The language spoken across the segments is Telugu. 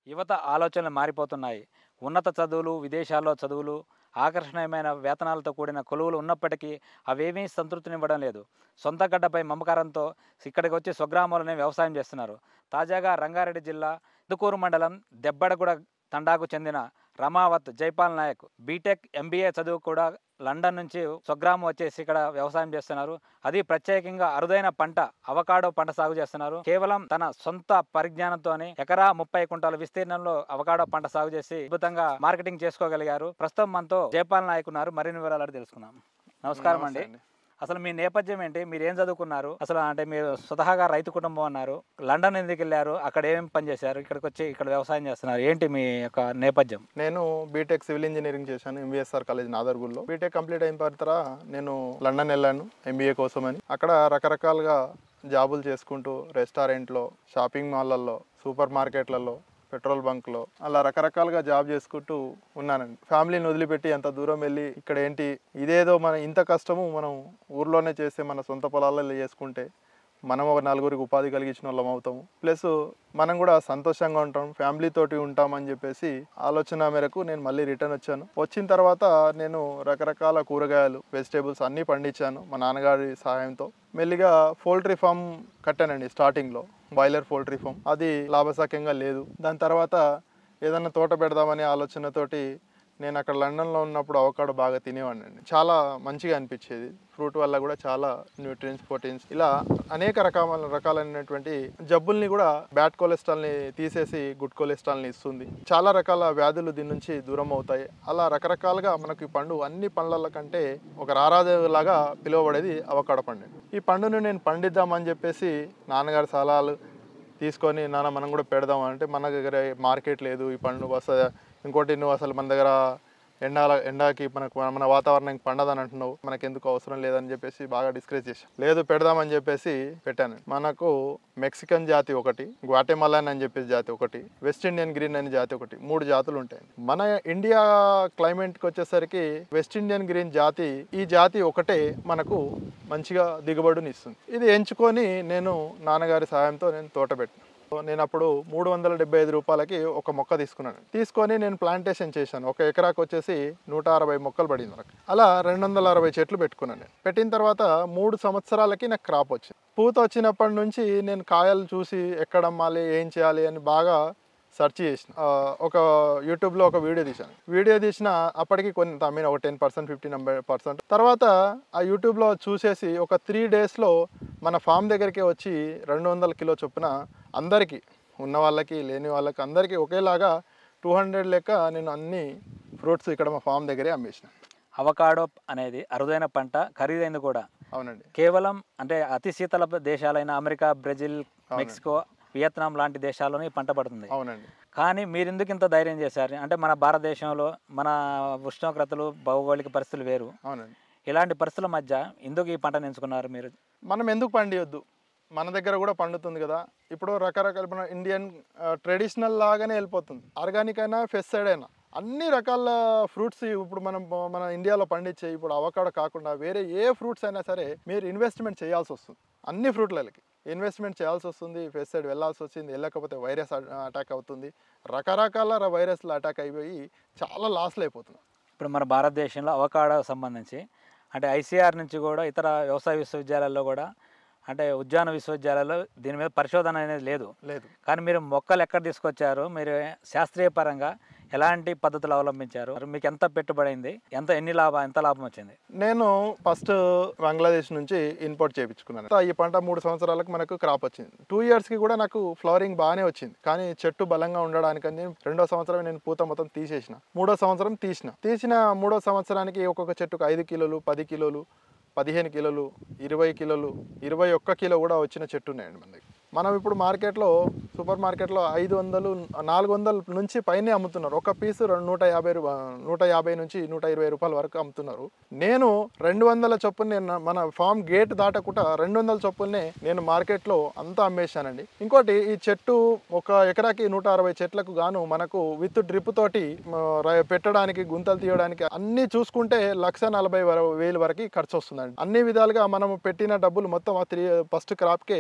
యువత ఆలోచనలు మారిపోతున్నాయి ఉన్నత చదువులు విదేశాల్లో చదువులు ఆకర్షణీయమైన వేతనాలతో కూడిన కొలువులు ఉన్నప్పటికీ అవేమీ సంతృప్తినివ్వడం లేదు సొంత గడ్డపై మమకారంతో ఇక్కడికి వచ్చి స్వగ్రామాలనే వ్యవసాయం చేస్తున్నారు తాజాగా రంగారెడ్డి జిల్లా ఇందుకూరు మండలం దెబ్బడగూడ తండాకు చెందిన రమావత్ జైపాల్ నాయక్ బీటెక్ ఎంబీఏ చదువు కూడా లండన్ నుంచి స్వగ్రామం వచ్చేసి ఇక్కడ వ్యవసాయం చేస్తున్నారు అది ప్రత్యేకంగా అరుదైన పంట అవకాడో పంట సాగు చేస్తున్నారు కేవలం తన సొంత పరిజ్ఞానంతోనే ఎకరా ముప్పై కుంటాల విస్తీర్ణంలో అవకాడో పంట సాగు చేసి అద్భుతంగా మార్కెటింగ్ చేసుకోగలిగారు ప్రస్తుతం మనతో జైపాల్ నాయక్ ఉన్నారు మరిన్ని వివరాలు అడిగి తెలుసుకుందాం నమస్కారం అండి నమస్తే అసలు మీ నేపథ్యం ఏంటి మీరు ఏం చదువుకున్నారు అసలు అంటే మీరు స్వతహాగా రైతు కుటుంబం అన్నారు లండన్ ఎందుకు వెళ్ళారు అక్కడ ఏమేమి పని చేశారు ఇక్కడికి వచ్చి ఇక్కడ వ్యవసాయం చేస్తున్నారు ఏంటి మీ యొక్క నేపథ్యం నేను బీటెక్ సివిల్ ఇంజనీరింగ్ చేశాను ఎంబీఎస్ఆర్ కాలేజ్ నాదర్గుల్లో బీటెక్ కంప్లీట్ అయిన తర్వాత నేను లండన్ వెళ్ళాను ఎంబీఏ కోసమని అక్కడ రకరకాలుగా జాబులు చేసుకుంటూ రెస్టారెంట్లో షాపింగ్ మాల్లలో సూపర్ మార్కెట్లలో పెట్రోల్ బంక్లో అలా రకరకాలుగా జాబ్ చేసుకుంటూ ఉన్నానండి ఫ్యామిలీని వదిలిపెట్టి అంత దూరం వెళ్ళి ఇక్కడ ఏంటి ఇదేదో మన ఇంత కష్టము మనం ఊర్లోనే చేస్తే మన సొంత పొలాలలో చేసుకుంటే మనం ఒక నలుగురికి ఉపాధి కలిగించిన వాళ్ళం అవుతాము ప్లస్ మనం కూడా సంతోషంగా ఉంటాం ఫ్యామిలీ తోటి ఉంటామని చెప్పేసి ఆలోచన మేరకు నేను మళ్ళీ రిటర్న్ వచ్చాను వచ్చిన తర్వాత నేను రకరకాల కూరగాయలు వెజిటేబుల్స్ అన్నీ పండించాను మా నాన్నగారి సహాయంతో మెల్లిగా పోల్ట్రీ ఫామ్ కట్టానండి స్టార్టింగ్లో బాయిలర్ పోల్ట్రీ ఫామ్ అది లాభసాక్యంగా లేదు దాని తర్వాత ఏదన్నా తోట పెడదామనే ఆలోచనతోటి నేను అక్కడ లండన్లో ఉన్నప్పుడు అవకాడో బాగా తినేవాడిని అండి చాలా మంచిగా అనిపించేది ఫ్రూట్ వల్ల కూడా చాలా న్యూట్రియన్స్ ప్రోటీన్స్ ఇలా అనేక రకాల రకాలైనటువంటి జబ్బుల్ని కూడా బ్యాడ్ కొలెస్ట్రాల్ని తీసేసి గుడ్ కొలెస్ట్రాల్ని ఇస్తుంది చాలా రకాల వ్యాధులు దీని నుంచి దూరం అవుతాయి అలా రకరకాలుగా మనకి ఈ పండు అన్ని పండ్ల కంటే ఒక రారాదేలాగా పిలువబడేది అవకాడో పండు ఈ పండును నేను పండిద్దామని చెప్పేసి నాన్నగారి సలహాలు తీసుకొని నాన్న మనం కూడా పెడదాం అంటే మన దగ్గర మార్కెట్ లేదు ఈ పండు వస్తుంది ఇంకోటి నువ్వు అసలు మన దగ్గర ఎండాల ఎండాకి మనకు మన వాతావరణం పండదని అంటున్నావు మనకి ఎందుకు అవసరం లేదని చెప్పేసి బాగా డిస్కరేజ్ చేశాను లేదు పెడదామని చెప్పేసి పెట్టాను మనకు మెక్సికన్ జాతి ఒకటి గ్వాటెమలాన్ అని చెప్పేసి జాతి ఒకటి వెస్ట్ ఇండియన్ గ్రీన్ అనే జాతి ఒకటి మూడు జాతులు ఉంటాయి మన ఇండియా క్లైమేట్కి వచ్చేసరికి వెస్ట్ ఇండియన్ గ్రీన్ జాతి ఈ జాతి ఒకటే మనకు మంచిగా దిగుబడిని ఇస్తుంది ఇది ఎంచుకొని నేను నాన్నగారి సహాయంతో నేను తోట పెట్టాను నేను అప్పుడు మూడు వందల డెబ్బై ఐదు రూపాయలకి ఒక మొక్క తీసుకున్నాను తీసుకొని నేను ప్లాంటేషన్ చేశాను ఒక ఎకరాకు వచ్చేసి నూట అరవై మొక్కలు పడింది మనకు అలా రెండు వందల అరవై చెట్లు పెట్టుకున్నాను నేను పెట్టిన తర్వాత మూడు సంవత్సరాలకి నాకు క్రాప్ వచ్చింది పూత వచ్చినప్పటి నుంచి నేను కాయలు చూసి ఎక్కడ అమ్మాలి ఏం చేయాలి అని బాగా సెర్చ్ చేసిన ఆ, ఒక యూట్యూబ్లో ఒక వీడియో తీశాను వీడియో తీసిన అప్పటికి కొంత ఐ మీన్ ఒక టెన్ పర్సెంట్ ఫిఫ్టీన్ పర్సెంట్ తర్వాత ఆ యూట్యూబ్లో చూసేసి ఒక త్రీ డేస్లో మన ఫామ్ దగ్గరికి వచ్చి రెండు వందల కిలో చొప్పున అందరికీ ఉన్న వాళ్ళకి లేని వాళ్ళకి అందరికీ ఒకేలాగా టూ హండ్రెడ్ లెక్క నేను అన్ని ఫ్రూట్స్ ఇక్కడ మా ఫామ్ దగ్గరే అమ్మేసిన అవకాడో అనేది అరుదైన పంట ఖరీదైంది కూడా అవునండి కేవలం అంటే అతి శీతల దేశాలైన అమెరికా బ్రెజిల్ మెక్సికో వియత్నాం లాంటి దేశాల్లోనే ఈ పంట పడుతుంది అవునండి కానీ మీరు ఎందుకు ఇంత ధైర్యం చేశారు అంటే మన భారతదేశంలో మన ఉష్ణోగ్రతలు భౌగోళిక పరిస్థితులు వేరు అవునండి ఇలాంటి పరిస్థితుల మధ్య ఎందుకు ఈ పంటను ఎంచుకున్నారు మీరు మనం ఎందుకు పండియొద్దు మన దగ్గర కూడా పండుతుంది కదా ఇప్పుడు రకరకాల మన ఇండియన్ ట్రెడిషనల్ లాగానే వెళ్ళిపోతుంది ఆర్గానిక్ అయినా ఫెస్సైడ్ అయినా అన్ని రకాల ఫ్రూట్స్ ఇప్పుడు మనం మన ఇండియాలో పండించే ఇప్పుడు అవకాడో కాకుండా వేరే ఏ ఫ్రూట్స్ అయినా సరే మీరు ఇన్వెస్ట్మెంట్ చేయాల్సి వస్తుంది అన్ని ఫ్రూట్లకి ఇన్వెస్ట్మెంట్ చేయాల్సి వస్తుంది ఫెస్సైడ్ వెళ్ళాల్సి వచ్చింది వెళ్ళకపోతే వైరస్ అటాక్ అవుతుంది రకరకాల వైరస్లు అటాక్ అయిపోయి చాలా లాస్లు అయిపోతున్నాయి ఇప్పుడు మన భారతదేశంలో అవకాడో సంబంధించి అంటే ఐసీఆర్ నుంచి కూడా ఇతర వ్యవసాయ విశ్వవిద్యాలయాల్లో కూడా అంటే ఉద్యాన విశ్వవిద్యాలయాల్లో దీని మీద పరిశోధన అనేది లేదు లేదు కానీ మీరు మొక్కలు ఎక్కడ తీసుకొచ్చారు మీరు శాస్త్రీయ పరంగా ఎలాంటి పద్ధతులు అవలంబించారు మీకు ఎంత పెట్టుబడి అయింది ఎంత ఎన్ని లాభం ఎంత లాభం వచ్చింది నేను ఫస్ట్ బంగ్లాదేశ్ నుంచి ఇంపోర్ట్ చేయించుకున్నాను ఈ పంట మూడు సంవత్సరాలకు మనకు క్రాప్ వచ్చింది టూ ఇయర్స్కి కూడా నాకు ఫ్లవరింగ్ బాగానే వచ్చింది కానీ చెట్టు బలంగా ఉండడానికని రెండో సంవత్సరం నేను పూత మొత్తం తీసేసిన మూడో సంవత్సరం తీసిన తీసిన మూడో సంవత్సరానికి ఒక్కొక్క చెట్టుకు ఐదు కిలోలు పది కిలోలు పదిహేను కిలోలు ఇరవై కిలోలు ఇరవై ఒక్క కిలో కూడా వచ్చిన చెట్టు ఉన్నాయండి మన దగ్గర మనం ఇప్పుడు మార్కెట్లో సూపర్ మార్కెట్లో ఐదు వందలు నాలుగు వందల నుంచి పైనే అమ్ముతున్నారు ఒక పీసు రెండు నూట యాభై రూ నూట యాభై నుంచి నూట ఇరవై రూపాయల వరకు అమ్ముతున్నారు నేను రెండు వందల చొప్పున నేను మన ఫామ్ గేట్ దాటకుండా రెండు వందల చొప్పునే నేను మార్కెట్లో అంతా అమ్మేశానండి ఇంకోటి ఈ చెట్టు ఒక ఎకరాకి నూట అరవై చెట్లకు గాను మనకు విత్ డ్రిప్ తోటి మ, ర- పెట్టడానికి గుంతలు తీయడానికి అన్ని చూసుకుంటే లక్ష నలభై వర- వేలు వరకు ఖర్చు వస్తుందండి అన్ని విధాలుగా మనం పెట్టిన డబ్బులు మొత్తం ఆ త్రీ ఫస్ట్ క్రాప్కే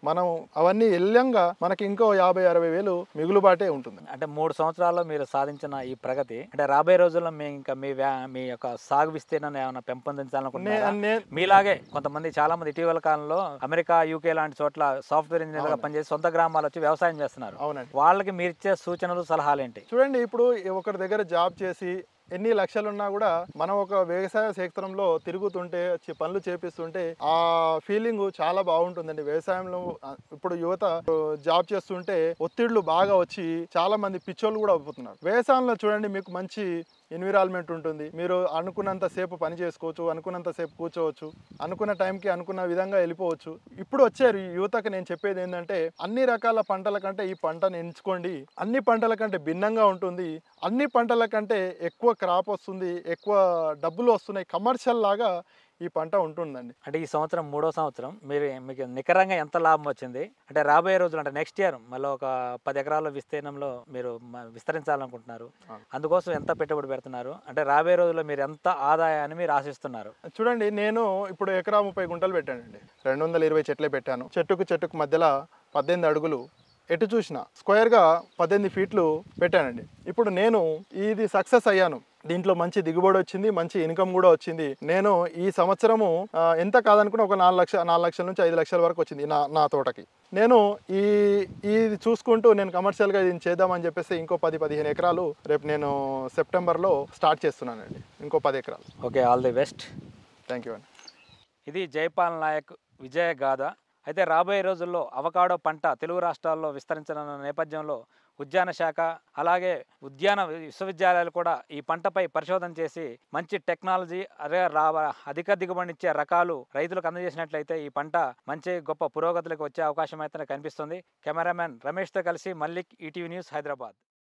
మనం అవన్నీ వెళ్ళంగా మనకి ఇంకో యాభై అరవై వేలు మిగులుబాటే ఉంటుంది అంటే మూడు సంవత్సరాల్లో మీరు సాధించిన ఈ ప్రగతి అంటే రాబోయే రోజుల్లో మీ ఇంకా మీ వ్యా మీ యొక్క సాగు విస్తీర్ణాన్ని ఏమైనా పెంపొందించాలనుకుంటున్నారా నే- నే- మీలాగే కొంతమంది చాలా మంది ఇటీవల కాలంలో అమెరికా యూకే లాంటి చోట్ల సాఫ్ట్వేర్ ఇంజనీర్ గా అవును. పనిచేసి సొంత గ్రామాలు వచ్చి వ్యవసాయం చేస్తున్నారు అవునండి వాళ్ళకి మీరు ఇచ్చే సూచనలు సలహాలు ఏంటి చూడండి ఇప్పుడు ఒకరి దగ్గర జాబ్ చేసి ఎన్ని లక్షలు ఉన్నా కూడా మనం ఒక వ్యవసాయ క్షేత్రంలో తిరుగుతుంటే చి- పనులు చేపిస్తుంటే ఆ ఫీలింగ్ చాలా బాగుంటుందండి వ్యవసాయంలో ఆ, ఇప్పుడు యువత ఆ, జాబ్ చేస్తుంటే ఒత్తిళ్లు బాగా వచ్చి చాలా మంది పిచ్చోళ్ళు కూడా అయిపోతున్నారు వ్యవసాయంలో చూడండి మీకు మంచి ఎన్విరాన్మెంట్ ఉంటుంది మీరు అనుకున్నంత సేపు పని చేసుకోవచ్చు అనుకున్నంత సేపు కూర్చోవచ్చు అనుకున్న టైంకి అనుకున్న విధంగా వెళ్ళిపోవచ్చు ఇప్పుడు వచ్చారు ఈ యువతకు నేను చెప్పేది ఏంటంటే అన్ని రకాల పంటల కంటే ఈ పంటను ఎంచుకోండి అన్ని పంటల కంటే భిన్నంగా ఉంటుంది అన్ని పంటల కంటే ఎక్కువ క్రాప్ వస్తుంది ఎక్కువ డబ్బులు వస్తున్నాయి కమర్షియల్ లాగా ఈ పంట ఉంటుందండి అంటే ఈ సంవత్సరం మూడో సంవత్సరం మీరు మీకు నికరంగా ఎంత లాభం వచ్చింది అంటే రాబోయే రోజులు అంటే నెక్స్ట్ ఇయర్ మళ్ళీ ఒక పది ఎకరాల విస్తీర్ణంలో మీరు మ- విస్తరించాలనుకుంటున్నారు అవును. అందుకోసం ఎంత పెట్టుబడి పెడుతున్నారు అంటే రాబోయే రోజుల్లో మీరు ఎంత ఆదాయాన్ని మీరు ఆశిస్తున్నారు చూడండి నేను ఇప్పుడు ఎకరా ముప్పై గుంటలు పెట్టానండి రెండు వందల ఇరవై చెట్లే పెట్టాను చెట్టుకు చెట్టుకు మధ్యలో పద్దెనిమిది అడుగులు ఎటు చూసిన స్క్వేర్గా పద్దెనిమిది ఫీట్లు పెట్టానండి ఇప్పుడు నేను ఇది సక్సెస్ అయ్యాను దీంట్లో మంచి దిగుబడి వచ్చింది మంచి ఇన్కమ్ కూడా వచ్చింది నేను ఈ సంవత్సరము ఆ, ఎంత కాదనుకున్నా ఒక నాలుగు లక్ష నాలుగు లక్షల నుంచి ఐదు లక్షల వరకు వచ్చింది నా నా తోటకి నేను ఈ ఇది చూసుకుంటూ నేను కమర్షియల్గా దీన్ని చేద్దామని చెప్పేసి ఇంకో పది పదిహేను ఎకరాలు రేపు నేను సెప్టెంబర్లో స్టార్ట్ చేస్తున్నానండి ఇంకో పది ఎకరాలు okay all the best thank you అండి ఇది జైపాల్ నాయక్ విజయ గాథ అయితే రాబోయే రోజుల్లో అవకాడో పంట తెలుగు రాష్ట్రాల్లో విస్తరించనున్న నేపథ్యంలో ఉద్యాన శాఖ అలాగే ఉద్యాన విశ్వవిద్యాలయాలు కూడా ఈ పంటపై పరిశోధన చేసి మంచి టెక్నాలజీ అదే రా అధిక దిగుబడినిచ్చే రకాలు రైతులకు అందజేసినట్లయితే ఈ పంట మంచి గొప్ప పురోగతులకు వచ్చే అవకాశం అయితే కనిపిస్తుంది కెమెరామెన్ రమేష్తో కలిసి మల్లిక్ ఈటీవీ న్యూస్ హైదరాబాద్